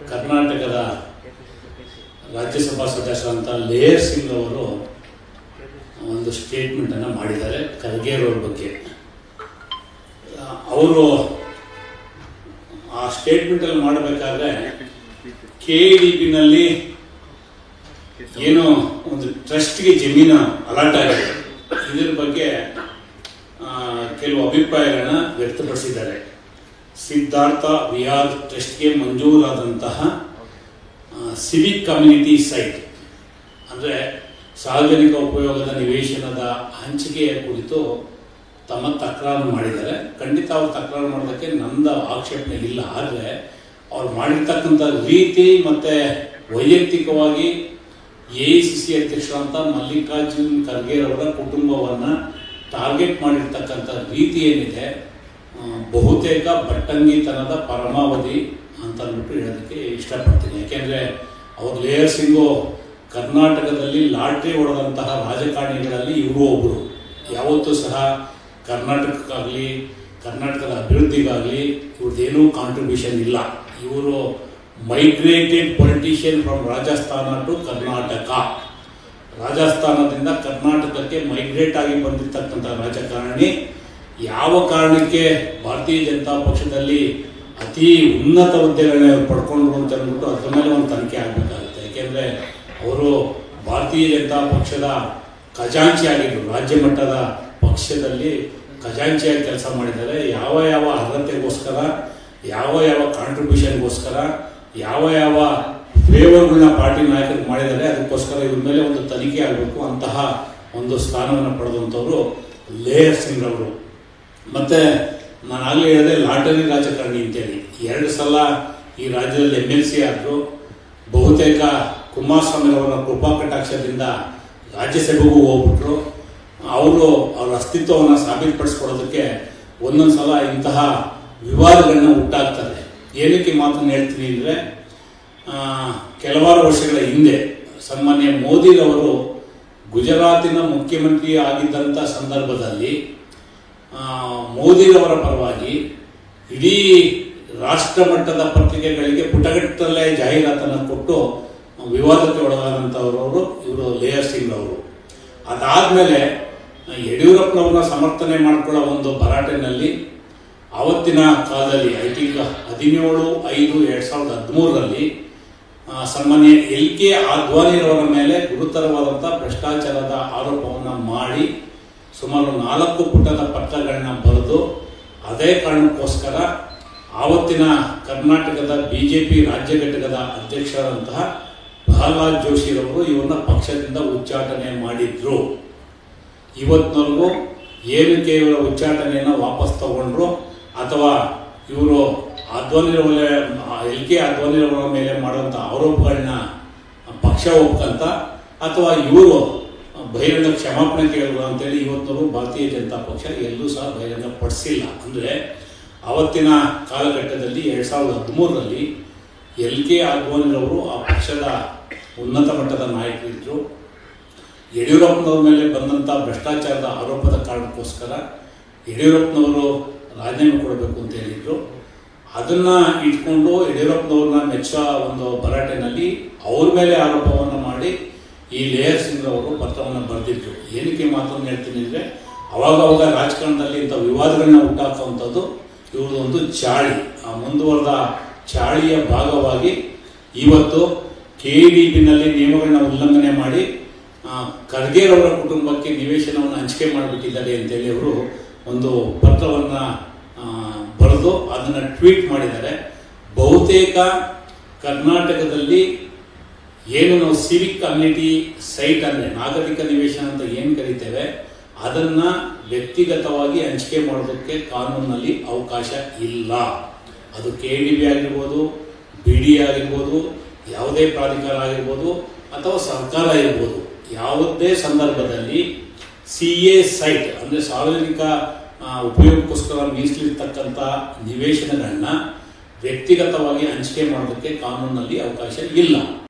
ಕರ್ನಾಟಕದ ರಾಜ್ಯಸಭಾ ಸದಸ್ಯರಂತ ಲೇಯರ್ ಸಿಂಗ್ ಅವರು ಒಂದು ಸ್ಟೇಟ್ಮೆಂಟನ್ನು ಮಾಡಿದ್ದಾರೆ ಖರ್ಗೆರವ್ರ ಬಗ್ಗೆ ಅವರು ಆ ಸ್ಟೇಟ್ಮೆಂಟಲ್ಲಿ ಮಾಡಬೇಕಾದ್ರೆ ಕೆ ಡಿ ಪಿನಲ್ಲಿ ಏನೋ ಒಂದು ಟ್ರಸ್ಟ್ಗೆ ಜಮೀನು ಅಲಾಟ್ ಆಗಿದೆ ಇದ್ರ ಬಗ್ಗೆ ಆ, ಕೆಲವು ಅಭಿಪ್ರಾಯಗಳನ್ನ ವ್ಯಕ್ತಪಡಿಸಿದ್ದಾರೆ ಸಿದ್ಧಾರ್ಥ ವಿಹಾರ್ ಟ್ರಸ್ಟ್ಗೆ ಮಂಜೂರಾದಂತಹ ಸಿವಿಕ್ ಕಮ್ಯುನಿಟಿ ಸೈಟ್ ಅಂದರೆ ಸಾರ್ವಜನಿಕ ಉಪಯೋಗದ ನಿವೇಶನದ ಹಂಚಿಕೆಯ ಕುರಿತು ತಮ್ಮ ತಕರಾರು ಮಾಡಿದ್ದಾರೆ ಖಂಡಿತ ಅವ್ರು ತಕರಾರು ಮಾಡೋದಕ್ಕೆ ನಂದ ಆಕ್ಷೇಪಣೆ ಇಲ್ಲ ಆದರೆ ಅವ್ರು ಮಾಡಿರ್ತಕ್ಕಂಥ ರೀತಿ ಮತ್ತು ವೈಯಕ್ತಿಕವಾಗಿ ಎ ಸಿ ಸಿ ಅಧ್ಯಕ್ಷರಂತ ಮಲ್ಲಿಕಾರ್ಜುನ್ ಖರ್ಗೆರವರ ಕುಟುಂಬವನ್ನು ಟಾರ್ಗೆಟ್ ಮಾಡಿರ್ತಕ್ಕಂಥ ರೀತಿ ಏನಿದೆ ಆ, ಬಹುತೇಕ ಬಟ್ಟಂಗಿತನದ ಪರಮಾವಧಿ ಅಂತ ಅಂದ್ಬಿಟ್ಟು ಹೇಳೋದಕ್ಕೆ ಇಷ್ಟಪಡ್ತೀನಿ ಯಾಕೆಂದರೆ ಅವ್ರ ಲೇಯರ್ ಸಿಂಗು ಕರ್ನಾಟಕದಲ್ಲಿ ಲಾಟ್ರಿ ಹೊಡೆದಂತಹ ರಾಜಕಾರಣಿಗಳಲ್ಲಿ ಇವರು ಒಬ್ಬರು ಯಾವತ್ತೂ ಸಹ ಕರ್ನಾಟಕಕ್ಕಾಗಲಿ ಕರ್ನಾಟಕದ ಅಭಿವೃದ್ಧಿಗಾಗಲಿ ಇವ್ರದ್ದೇನೂ ಕಾಂಟ್ರಿಬ್ಯೂಷನ್ ಇಲ್ಲ ಇವರು migrated politician from Rajasthan to Karnataka ರಾಜಸ್ಥಾನದಿಂದ ಕರ್ನಾಟಕಕ್ಕೆ ಮೈಗ್ರೇಟ್ ಆಗಿ ಬಂದಿರತಕ್ಕಂಥ ರಾಜಕಾರಣಿ ಯಾವ ಕಾರಣಕ್ಕೆ ಭಾರತೀಯ ಜನತಾ ಪಕ್ಷದಲ್ಲಿ ಅತಿ ಉನ್ನತ ಹುದ್ದೆಗಳನ್ನ ಇವ್ರು ಪಡ್ಕೊಂಡ್ರು ಅಂತ ಅಂದ್ಬಿಟ್ಟು ಅದ್ರ ಮೇಲೆ ಒಂದು ತನಿಖೆ ಆಗಬೇಕಾಗುತ್ತೆ ಯಾಕೆಂದರೆ ಅವರು ಭಾರತೀಯ ಜನತಾ ಪಕ್ಷದ ಖಜಾಂಚಿ ಆಗಿದ್ರು ರಾಜ್ಯ ಮಟ್ಟದ ಪಕ್ಷದಲ್ಲಿ ಖಜಾಂಚಿಯಾಗಿ ಕೆಲಸ ಮಾಡಿದ್ದಾರೆ ಯಾವ ಯಾವ ಅರ್ಹತೆಗೋಸ್ಕರ ಯಾವ ಯಾವ ಕಾಂಟ್ರಿಬ್ಯೂಷನ್ಗೋಸ್ಕರ ಯಾವ ಯಾವ ಫೇವರ್ಗಳನ್ನ ಪಾರ್ಟಿ ನಾಯಕರು ಮಾಡಿದ್ದಾರೆ ಅದಕ್ಕೋಸ್ಕರ ಇವ್ರ ಮೇಲೆ ಒಂದು ತನಿಖೆ ಆಗಬೇಕು ಅಂತಹ ಒಂದು ಸ್ಥಾನವನ್ನು ಪಡೆದಂಥವ್ರು ಲೇಯರ್ ಸಿಂಗ್ ಅವರು ಮತ್ತೆ ನಾನು ಆಗಲೇ ಹೇಳಿದೆ ಲಾಟರಿ ರಾಜಕಾರಣಿ ಅಂತೇಳಿ ಎರಡು ಸಲ ಈ ರಾಜ್ಯದಲ್ಲಿ ಎಮ್ ಎಲ್ ಸಿ ಆದರು ಬಹುತೇಕ ಕುಮಾರಸ್ವಾಮಿ ಅವರ ಕೃಪಾ ಕಟಾಕ್ಷದಿಂದ ರಾಜ್ಯಸಭೆಗೂ ಹೋಗ್ಬಿಟ್ರು ಅವರು ಅವರ ಅಸ್ತಿತ್ವವನ್ನು ಸಾಬೀತುಪಡಿಸ್ಕೊಡೋದಕ್ಕೆ ಒಂದೊಂದು ಸಲ ಇಂತಹ ವಿವಾದಗಳನ್ನ ಹುಟ್ಟಾಕ್ತಾರೆ ಏನಕ್ಕೆ ಈ ಮಾತನ್ನು ಹೇಳ್ತೀನಿ ಅಂದರೆ ಕೆಲವಾರು ವರ್ಷಗಳ ಹಿಂದೆ ಸನ್ಮಾನ್ಯ ಮೋದಿರವರು ಗುಜರಾತಿನ ಮುಖ್ಯಮಂತ್ರಿ ಆಗಿದ್ದಂಥ ಸಂದರ್ಭದಲ್ಲಿ ಆ, ಮೋದಿರವರ ಪರವಾಗಿ ಇಡೀ ರಾಷ್ಟ್ರ ಮಟ್ಟದ ಪತ್ರಿಕೆಗಳಿಗೆ ಪುಟಗಟ್ಟಲ್ಲೇ ಜಾಹೀರಾತನ್ನು ಕೊಟ್ಟು ವಿವಾದಕ್ಕೆ ಒಳಗಾದಂಥವ್ರವರು ಇವರು ಲೇಯರ್ ಸಿಂಗ್ ಅವರು ಅದಾದಮೇಲೆ ಯಡಿಯೂರಪ್ಪನವ್ರನ್ನ ಸಮರ್ಥನೆ ಮಾಡ್ಕೊಳ್ಳೋ ಒಂದು ಭರಾಟೆನಲ್ಲಿ ಆವತ್ತಿನ ಕಾಲದಲ್ಲಿ ಐ ಥಿಂಕ್ ಹದಿನೇಳು ಐದು ಎರಡು ಸಾವಿರದ ಹದಿಮೂರರಲ್ಲಿ ಸನ್ಮಾನ್ಯ ಎಲ್ ಕೆ ಆದ್ವಾನಿರವರ ಮೇಲೆ ಗುರುತರವಾದಂಥ ಭ್ರಷ್ಟಾಚಾರದ ಆರೋಪವನ್ನು ಮಾಡಿ ಸುಮಾರು ನಾಲ್ಕು ಪುಟದ ಪತ್ರಗಳನ್ನ ಬರೆದು ಅದೇ ಕಾರಣಕ್ಕೋಸ್ಕರ ಆವತ್ತಿನ ಕರ್ನಾಟಕದ ಬಿ ಜೆ ಪಿ ರಾಜ್ಯ ಘಟಕದ ಅಧ್ಯಕ್ಷರಾದಂತಹ ಪ್ರಹ್ಲಾದ್ ಜೋಶಿರವರು ಇವನ್ನ ಪಕ್ಷದಿಂದ ಉಚ್ಚಾಟನೆ ಮಾಡಿದ್ರು ಇವತ್ತಿನವರೆಗೂ ಏನಕ್ಕೆ ಇವರ ಉಚ್ಚಾಟನೆಯನ್ನು ವಾಪಸ್ ತಗೊಂಡ್ರು ಅಥವಾ ಇವರು ಅದ್ವಾನಿರವರ ಎಲ್ ಕೆ ಅದ್ವಾನಿರವರ ಮೇಲೆ ಮಾಡುವಂಥ ಆರೋಪಗಳನ್ನ ಪಕ್ಷ ಒಪ್ಕಂತ ಅಥವಾ ಇವರು ಬಹಿರಂಗ ಕ್ಷಮಾಪಣೆ ಕೇಳಿದ್ರು ಅಂತೇಳಿ ಇವತ್ತವರು ಭಾರತೀಯ ಜನತಾ ಪಕ್ಷ ಎಲ್ಲೂ ಸಹ ಬಹಿರಂಗ ಪಡಿಸಿಲ್ಲ ಅಂದರೆ ಆವತ್ತಿನ ಕಾಲಘಟ್ಟದಲ್ಲಿ ಎರಡು ಸಾವಿರದ ಹದಿಮೂರರಲ್ಲಿ ಎಲ್ ಕೆ ಅದ್ವಾನಿರವರು ಆ ಪಕ್ಷದ ಉನ್ನತ ಮಟ್ಟದ ನಾಯಕರಿದ್ದರು ಯಡಿಯೂರಪ್ಪನವ್ರ ಮೇಲೆ ಬಂದಂಥ ಭ್ರಷ್ಟಾಚಾರದ ಆರೋಪದ ಕಾರಣಕ್ಕೋಸ್ಕರ ಯಡಿಯೂರಪ್ಪನವರು ರಾಜೀನಾಮೆ ಕೊಡಬೇಕು ಅಂತ ಹೇಳಿದ್ರು ಅದನ್ನ ಇಟ್ಕೊಂಡು ಯಡಿಯೂರಪ್ಪನವ್ರನ್ನ ಮೆಚ್ಚೋ ಒಂದು ಭರಾಟೆನಲ್ಲಿ ಅವ್ರ ಮೇಲೆ ಆರೋಪವನ್ನು ಮಾಡಿ ಈ ಲೇಯರ್ ಸಿಂಗ್ ಅವರು ಪತ್ರವನ್ನು ಬರೆದಿದ್ರು ಏನಕ್ಕೆ ಈ ಮಾತನ್ನು ಹೇಳ್ತೀನಿ ಅಂದರೆ ಅವಾಗ ಅವಾಗ ರಾಜಕಾರಣದಲ್ಲಿ ಇಂಥ ವಿವಾದಗಳನ್ನ ಹುಟ್ಟಾಕುವಂಥದ್ದು ಇವ್ರದ್ದು ಒಂದು ಚಾಳಿ ಆ ಮುಂದುವರೆದ ಚಾಳಿಯ ಭಾಗವಾಗಿ ಇವತ್ತು ಕೆ ಡಿ ಪಿನಲ್ಲಿ ನಿಯಮಗಳನ್ನ ಉಲ್ಲಂಘನೆ ಮಾಡಿ ಆ, ಖರ್ಗೆರವರ ಕುಟುಂಬಕ್ಕೆ ನಿವೇಶನವನ್ನು ಹಂಚಿಕೆ ಮಾಡಿಬಿಟ್ಟಿದ್ದಾರೆ ಅಂತೇಳಿ ಅವರು ಒಂದು ಪತ್ರವನ್ನು ಬರೆದು ಅದನ್ನು ಟ್ವೀಟ್ ಮಾಡಿದ್ದಾರೆ ಬಹುತೇಕ ಕರ್ನಾಟಕದಲ್ಲಿ ಏನು ನಾವು ಸಿವಿಕ್ ಕಮ್ಯುನಿಟಿ ಸೈಟ್ ಅಂದರೆ ನಾಗರಿಕ ನಿವೇಶನ ಅಂತ ಏನು ಕರಿತೇವೆ ಅದನ್ನ ವ್ಯಕ್ತಿಗತವಾಗಿ ಹಂಚಿಕೆ ಮಾಡೋದಕ್ಕೆ ಕಾನೂನಿನಲ್ಲಿ ಅವಕಾಶ ಇಲ್ಲ ಅದು ಕೆ ಡಿ ಬಿ ಆಗಿರ್ಬೋದು ಬಿ ಡಿ ಆಗಿರ್ಬೋದು ಯಾವುದೇ ಪ್ರಾಧಿಕಾರ ಆಗಿರ್ಬೋದು ಅಥವಾ ಸರ್ಕಾರ ಇರ್ಬೋದು ಯಾವುದೇ ಸಂದರ್ಭದಲ್ಲಿ ಸಿ ಎ ಸೈಟ್ ಅಂದರೆ ಸಾರ್ವಜನಿಕ ಆ, ಉಪಯೋಗಕ್ಕೋಸ್ಕರ ಮೀಸಲಿರ್ತಕ್ಕಂಥ ನಿವೇಶನಗಳನ್ನ ವ್ಯಕ್ತಿಗತವಾಗಿ ಹಂಚಿಕೆ ಮಾಡೋದಕ್ಕೆ ಕಾನೂನಲ್ಲಿ ಅವಕಾಶ ಇಲ್ಲ